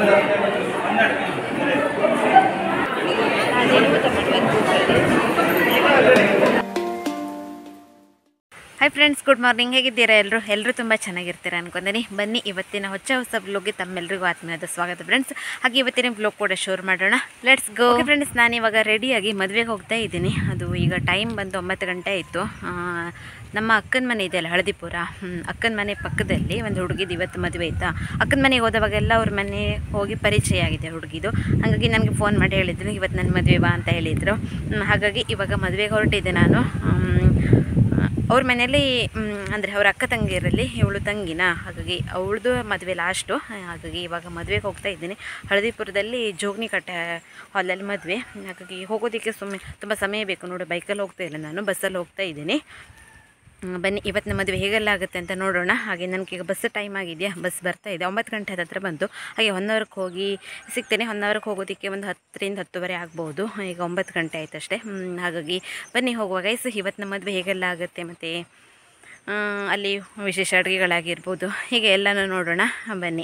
hi friends good morning ಹೇಗಿದ್ದೀರಾ ಎಲ್ಲರೂ ಎಲ್ಲರೂ ತುಂಬ ಚೆನ್ನಾಗಿರ್ತೀರಾ ಅನ್ಕೊಂತೀನಿ ಬನ್ನಿ ಇವತ್ತಿನ ಹೊಚ್ಚ ಹೊಸ ಬ್ಲೋಗ್ಗೆ ತಮ್ಮೆಲ್ಲರಿಗೂ ಆತ್ಮೀಯದ ಸ್ವಾಗತ ಫ್ರೆಂಡ್ಸ್ ಹಾಗೆ ಇವತ್ತಿನ ಬ್ಲೋಗ್ ಕೂಡ ಶೋರ್ ಮಾಡೋಣ ಲೆಟ್ಸ್ ಗೋ ಫ್ರೆಂಡ್ಸ್ ನಾನು ಇವಾಗ ರೆಡಿಯಾಗಿ ಮದುವೆಗೆ ಹೋಗ್ತಾ ಇದ್ದೀನಿ ಅದು ಈಗ ಟೈಮ್ ಬಂದು ಒಂಬತ್ತು ಗಂಟೆ ಆಯಿತು ನಮ್ಮ ಅಕ್ಕನ ಮನೆ ಇದೆಯಲ್ಲ ಹಳದಿಪುರ ಹ್ಮ್, ಅಕ್ಕನ ಮನೆ ಪಕ್ಕದಲ್ಲಿ ಒಂದು ಹುಡುಗಿದು ಇವತ್ತು ಮದುವೆ ಆಯಿತಾ ಅಕ್ಕನ ಮನೆಗೆ ಹೋದವಾಗೆಲ್ಲ ಅವ್ರ ಮನೆ ಹೋಗಿ ಪರಿಚಯ ಆಗಿದೆ ಹುಡುಗಿದು ಹಾಗಾಗಿ ನನಗೆ ಫೋನ್ ಮಾಡಿ ಹೇಳಿದ್ರು ಇವತ್ತು ನನ್ನ ಮದುವೆ ಬಾ ಅಂತ ಹೇಳಿದರು ಹ್ಮ್, ಹಾಗಾಗಿ ಇವಾಗ ಮದುವೆಗೆ ಹೊರಟಿದ್ದೆ ನಾನು ಹ್ಮ್, ಅವ್ರ ಮನೆಯಲ್ಲಿ ಅಂದರೆ ಅವ್ರ ಅಕ್ಕ ತಂಗಿಯರಲ್ಲಿ ಇವಳು ತಂಗಿನ ಹಾಗಾಗಿ ಅವಳದು ಮದುವೆ ಲಾಸ್ಟು ಹಾಗಾಗಿ ಇವಾಗ ಮದುವೆಗೆ ಹೋಗ್ತಾ ಇದ್ದೀನಿ ಹಳದಿಪುರದಲ್ಲಿ ಜೋಗ್ನಿ ಕಟ್ಟೆ ಹಾಲಲ್ಲಿ ಮದುವೆ ಹಾಗಾಗಿ ಹೋಗೋದಕ್ಕೆ ಸುಮ್ಮನೆ ತುಂಬ ಸಮಯ ಬೇಕು ನೋಡಿ ಬೈಕಲ್ಲಿ ಹೋಗ್ತಾ ಇಲ್ಲ ನಾನು ಬಸ್ಸಲ್ಲಿ ಹೋಗ್ತಾ ಇದ್ದೀನಿ ಹ್ಮ್, ಬನ್ನಿ ಇವತ್ತಿನ ಮದುವೆ ಹೇಗೆಲ್ಲ ಆಗುತ್ತೆ ಅಂತ ನೋಡೋಣ ಹಾಗೆ ನನಗೆ ಈಗ ಬಸ್ ಟೈಮ್ ಆಗಿದೆಯಾ ಬಸ್ ಬರ್ತಾ ಇದೆ ಒಂಬತ್ತು ಗಂಟೆ ಹತ್ರ ಬಂತು ಹಾಗೆ ಒನ್ ಅವರ್ಗೆ ಹೋಗಿ ಸಿಗ್ತೇನೆ ಒನ್ ಅವರ್ಗೆ ಹೋಗೋದಕ್ಕೆ ಒಂದು ಹತ್ತರಿಂದ ಹತ್ತುವರೆ ಆಗ್ಬೋದು ಈಗ ಒಂಬತ್ತು ಗಂಟೆ ಆಯ್ತು ಅಷ್ಟೇ ಹ್ಮ್, ಹಾಗಾಗಿ ಬನ್ನಿ ಹೋಗುವಾಗ ಗೈಸ್ ಇವತ್ತಿನ ಮದುವೆ ಹೇಗೆಲ್ಲ ಆಗುತ್ತೆ ಮತ್ತು ಅಲ್ಲಿ ವಿಶೇಷ ಅಡುಗೆಗಳಾಗಿರ್ಬೋದು ಹೀಗೆ ಎಲ್ಲನೂ ನೋಡೋಣ ಬನ್ನಿ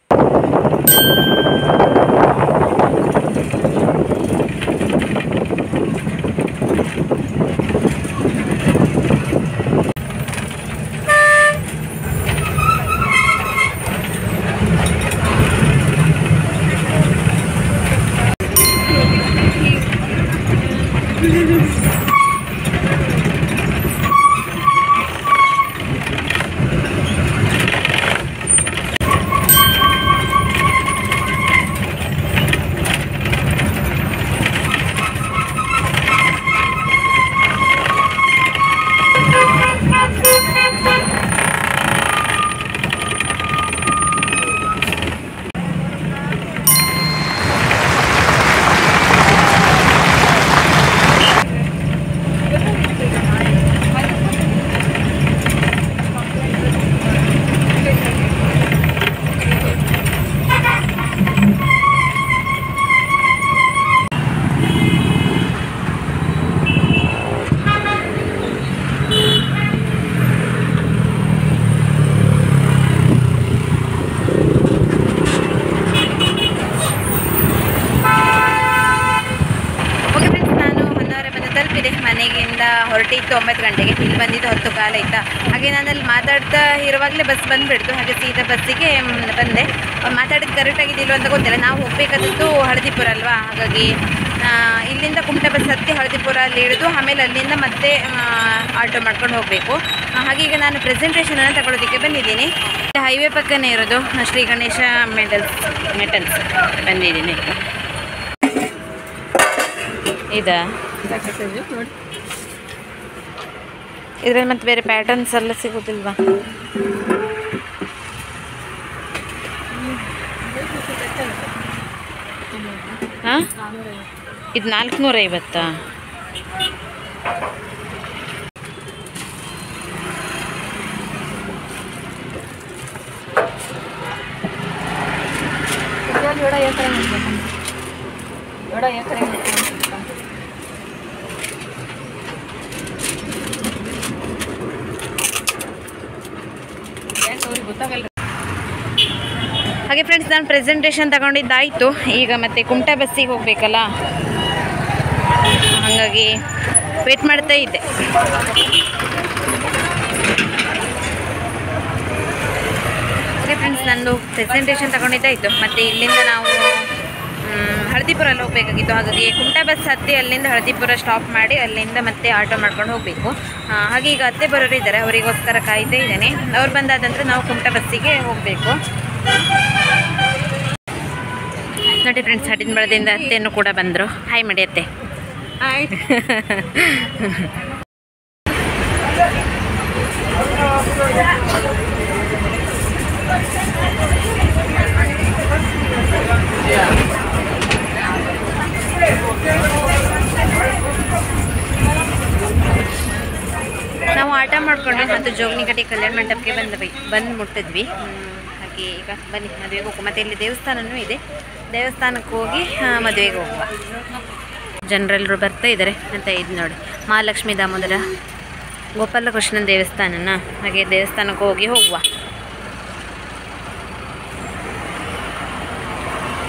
ಓಕೆ ಫ್ರೆಂಡ್ಸ್ ನಾನು ಹೊನ್ನಾವರ ಬಂದು ತಲುಪಿದೆ ಮನೆಗಿಂದ ಹೊರಟಿತ್ತು ಒಂಬತ್ತು ಗಂಟೆಗೆ ಇಲ್ಲಿ ಬಂದಿದ್ದು ಹತ್ತು ಕಾಲ ಆಯಿತಾ ಹಾಗೆ ನಾನು ಅಲ್ಲಿ ಮಾತಾಡ್ತಾ ಇರುವಾಗಲೇ ಬಸ್ ಬಂದುಬಿಡ್ತು ಹಾಗೆ ಸೀದಾ ಬಸ್ಸಿಗೆ ಮ್, ಬಂದೆ ಮಾತಾಡಿದ್ದು ಕರೆಕ್ಟಾಗಿದ್ದಿಲ್ಲ ಅಂತ ಗೊತ್ತಿಲ್ಲ ನಾವು ಹೋಗಬೇಕಾದದ್ದು ಹಳದಿಪುರ ಅಲ್ವಾ ಹಾಗಾಗಿ ಆ, ಇಲ್ಲಿಂದ ಕುಮಟಾ ಬಸ್ ಹತ್ತಿ ಹಳದಿಪುರ ಅಲ್ಲಿ ಇಳಿದು ಆಮೇಲೆ ಅಲ್ಲಿಂದ ಮತ್ತೆ ಆಟೋ ಮಾಡ್ಕೊಂಡು ಹೋಗಬೇಕು ಹಾಗೆ ಈಗ ನಾನು ಪ್ರೆಸೆಂಟೇಷನನ್ನು ತಗೊಳ್ಳೋದಕ್ಕೆ ಬಂದಿದ್ದೀನಿ ಹೈವೇ ಪಕ್ಕನೇ ಇರೋದು ಶ್ರೀ ಗಣೇಶ ಮೆಟಲ್ಸ್ ಮೆಟಲ್ಸ್ ಬಂದಿದ್ದೀನಿ ಇದಾ ಇದ್ರಲ್ಲಿ ಮತ್ತೆ ಬೇರೆ ಪ್ಯಾಟರ್ನ್ಸ್ ಎಲ್ಲ ಸಿಗೋದಿಲ್ವಾ ಹಾಂ ಇದು ನಾಲ್ಕುನೂರ ಐವತ್ತಾ एवढा एकर एवढा एकर ಅವ್ರಿಗೆ ಗೊತ್ತಾಗಲ್ಲ ಹಾಗೆ ಫ್ರೆಂಡ್ಸ್ ನಾನು ಪ್ರೆಸೆಂಟೇಷನ್ ತಗೊಂಡಿದ್ದಾಯಿತು ಈಗ ಮತ್ತೆ ಕುಮಟಾ ಬಸ್ಸಿಗೆ ಹೋಗಬೇಕಲ್ಲ ಹಾಗಾಗಿ ವೇಟ್ ಮಾಡ್ತಾ ಇದ್ದೆ ಓಕೆ ಫ್ರೆಂಡ್ಸ್ ನಂದು ಪ್ರೆಸೆಂಟೇಷನ್ ತಗೊಂಡಿದ್ದಾಯಿತು ಮತ್ತು ಇಲ್ಲಿಂದ ನಾವು ಮ್, ಹಳದಿಪುರ ಅಲ್ಲಿ ಹೋಗಬೇಕಾಗಿತ್ತು ಹಾಗಾಗಿ ಕುಮಟಾ ಬಸ್ ಹತ್ತಿ ಅಲ್ಲಿಂದ ಹಳದಿಪುರ ಸ್ಟಾಪ್ ಮಾಡಿ ಅಲ್ಲಿಂದ ಮತ್ತೆ ಆಟೋ ಮಾಡ್ಕೊಂಡು ಹೋಗಬೇಕು ಹಾಗೆ ಈಗ ಅತ್ತೆ ಬರೋರು ಇದ್ದಾರೆ ಅವರಿಗೋಸ್ಕರ ಕಾಯ್ತಾ ಇದ್ದೇನೆ ಅವ್ರು ಬಂದಾದ ನಂತರ ನಾವು ಕುಮಟಾ ಬಸ್ಸಿಗೆ ಹೋಗಬೇಕು ನೋಡಿ ಫ್ರೆಂಡ್ಸ್ ಹಟ್ಟಿನ ಬಳದಿಂದ ಅತ್ತೆಯನ್ನು ಕೂಡ ಬಂದರು ಹಾಯ್ ಮಾಡಿ ಅತ್ತೆ ಆಯ್ತು ನಾವು ಆಟ ಮಾಡಿಕೊಂಡು ಮತ್ತು ಜೋಗನಿಗಟ್ಟಿ ಕಲ್ಯಾಣ ಮಂಟಪಕ್ಕೆ ಬಂದ್ವಿ ಬಂದು ಮುಟ್ಟಿದ್ವಿ ಹ್ಮ್, ಹಾಗೆ ಈಗ ಬನ್ನಿ ಮದುವೆಗೆ ಹೋಗು ಮತ್ತು ಇಲ್ಲಿ ದೇವಸ್ಥಾನನೂ ಇದೆ ದೇವಸ್ಥಾನಕ್ಕೆ ಹೋಗಿ ಆ, ಮದುವೆಗೆ ಹೋಗುವ ಜನರೆಲ್ಲರೂ ಬರ್ತಾ ಇದ್ದಾರೆ ಅಂತ ಇದು ನೋಡಿ ಮಹಾಲಕ್ಷ್ಮೀ ದಾಮೋದರ ಗೋಪಾಲಕೃಷ್ಣನ ದೇವಸ್ಥಾನನ ಹಾಗೆ ದೇವಸ್ಥಾನಕ್ಕೆ ಹೋಗಿ ಹೋಗುವ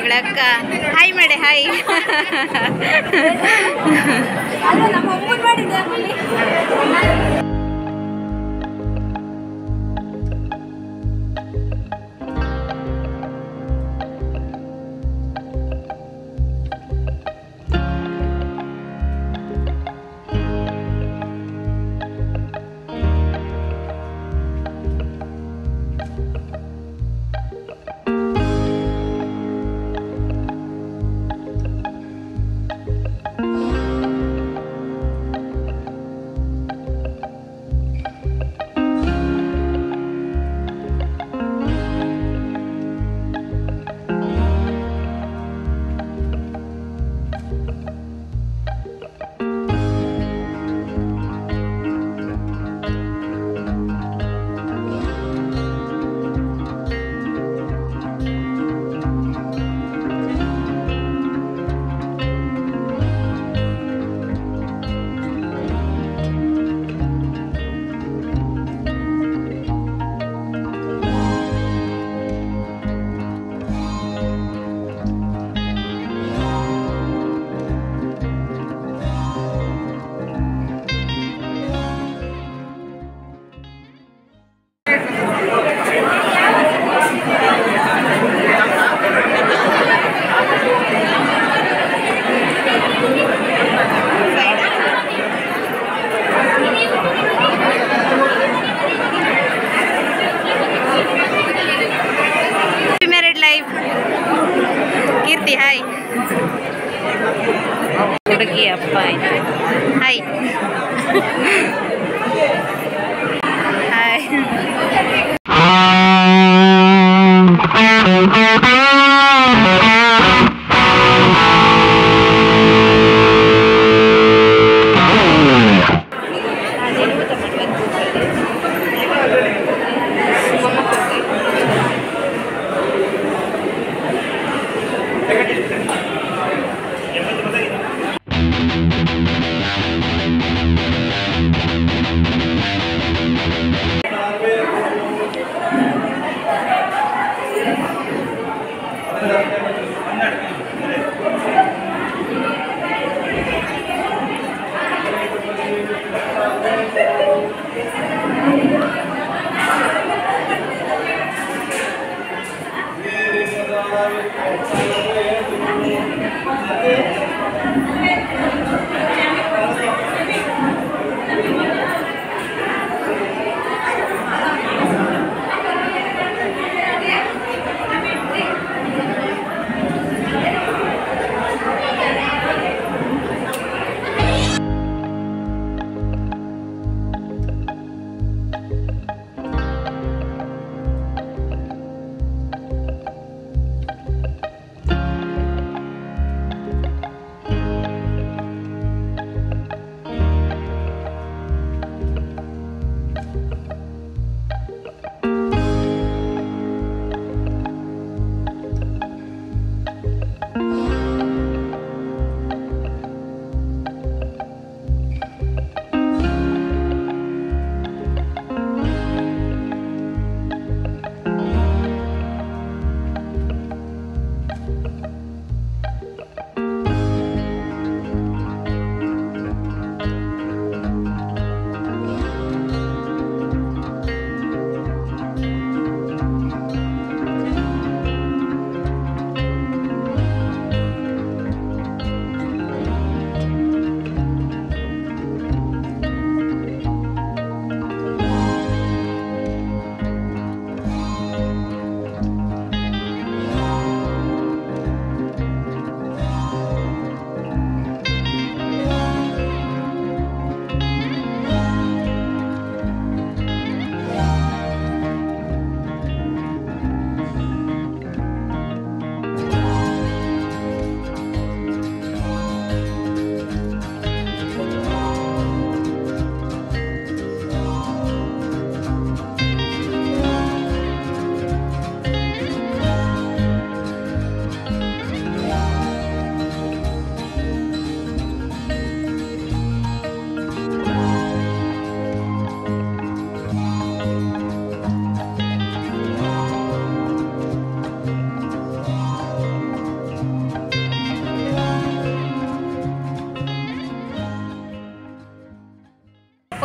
ಇವಳಕ್ಕ ಹಾಯ್ ಮಾಡಿ hi married life Keerthi hi ಹುಡುಗಿ ಅಪ್ಪ ಆಯ್ತು ಹಾಯ್ ಹಾಯ್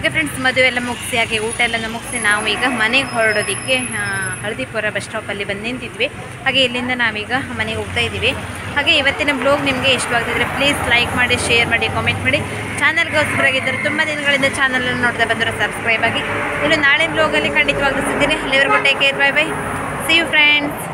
ಓಕೆ ಫ್ರೆಂಡ್ಸ್ ಮದುವೆ ಎಲ್ಲ ಮುಗಿಸಿ ಹಾಗೆ ಊಟ ಎಲ್ಲ ಮುಗಿಸಿ ನಾವು ಈಗ ಮನೆಗೆ ಹೊರಡೋದಕ್ಕೆ ಆ, ಹಳದಿಪುರ ಬಸ್ ಸ್ಟಾಪಲ್ಲಿ ಬಂದು ನಿಂತಿದ್ವಿ ಹಾಗೆ ಇಲ್ಲಿಂದ ನಾವೀಗ ಮನೆಗೆ ಹೋಗ್ತಾ ಇದ್ದೀವಿ ಹಾಗೆ ಇವತ್ತಿನ ಬ್ಲಾಗ್ ನಿಮಗೆ ಇಷ್ಟವಾಗ್ತಿದ್ರೆ ಪ್ಲೀಸ್ ಲೈಕ್ ಮಾಡಿ ಶೇರ್ ಮಾಡಿ ಕಾಮೆಂಟ್ ಮಾಡಿ ಚಾನಲ್ಗೆ ಹೊಸಬರಾಗಿದ್ದರೆ ತುಂಬ ದಿನಗಳಿಂದ ಚಾನಲನ್ನು ನೋಡ್ತಾ ಬಂದರೆ ಸಬ್ಸ್ಕ್ರೈಬ್ ಆಗಿ ಇನ್ನು ನಾಳೆ ಬ್ಲಾಗಲ್ಲಿ ಖಂಡಿತವಾಗ್ಲೂ ಸಿಗ್ತೀನಿ ಅಲ್ಲಿವರೆಗೂ take care bye bye see you friends